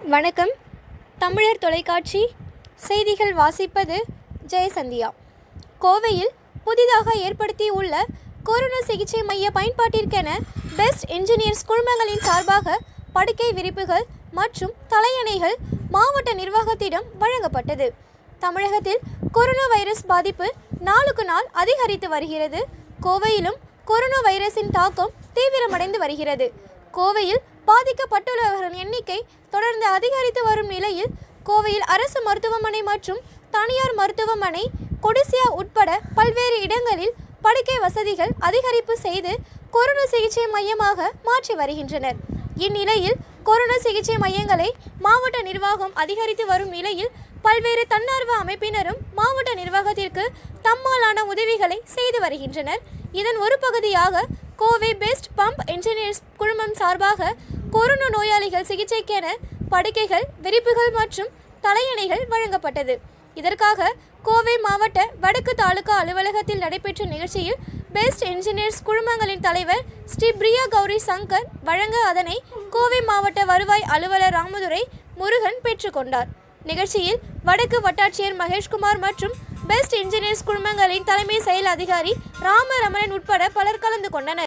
வணக்கம் தமிழர் தொலைக்காட்சி செய்திகள் வாசிப்பது ஜெயசந்தியா கோவையில் புதிதாக ஏற்படுத்தியுள்ள கொரோனா சிகிச்சை மைய பயன்பாட்டிற்கென பெஸ்ட் இன்ஜினியர்ஸ் குழுமங்களின் சார்பாக படுக்கை விரிப்புகள் மற்றும் தலையணைகள் மாவட்ட நிர்வாகத்திடம் வழங்கப்பட்டது தமிழகத்தில் கொரோனா வைரஸ் பாதிப்பு நாளுக்கு நாள் அதிகரித்து வருகிறது கோவையிலும் கொரோனா வைரஸின் தாக்கம் தீவிரமடைந்து வருகிறது கோவையில் பாதிக்கப்பட்டுள்ளவர்களின் எண்ணிக்கை தொடர்ந்து அதிகரித்து வரும் நிலையில் கோவையில் அரசு மருத்துவமனை மற்றும் தனியார் மருத்துவமனை கொடிசியா உட்பட பல்வேறு இடங்களில் படுக்கை வசதிகள் அதிகரிப்பு செய்து கொரோனா சிகிச்சை மையமாக மாற்றி வருகின்றனர் இந்நிலையில் கொரோனா சிகிச்சை மையங்களை மாவட்ட நிர்வாகம் அதிகரித்து வரும் நிலையில் பல்வேறு தன்னார்வ அமைப்பினரும் மாவட்ட நிர்வாகத்திற்கு தம்மாலான உதவிகளை செய்து வருகின்றனர் இதன் ஒரு பகுதியாக கோவை பெஸ்ட் பம்ப் இன்ஜினியர்ஸ் குழுமம் சார்பாக கொரோனா நோயாளிகள் சிகிச்சைக்கென படுக்கைகள் விரிப்புகள் மற்றும் தலையணைகள் வழங்கப்பட்டது இதற்காக கோவை மாவட்ட வடக்கு தாலுகா அலுவலகத்தில் நடைபெற்ற நிகழ்ச்சியில் பெஸ்ட் இன்ஜினியர்ஸ் குழுமங்களின் தலைவர் ஸ்ரீ பிரியா கௌரி சங்கர் வழங்க அதனை கோவை மாவட்ட வருவாய் அலுவலர் ராமதுரை முருகன் பெற்றுக்கொண்டார் நிகழ்ச்சியில் வடக்கு வட்டாட்சியர் மகேஷ்குமார் மற்றும் பெஸ்ட் இன்ஜினியர்ஸ் குழுமங்களின் தலைமை செயல் அதிகாரி ராமரமணன் உட்பட பலர் கலந்து கொண்டனர்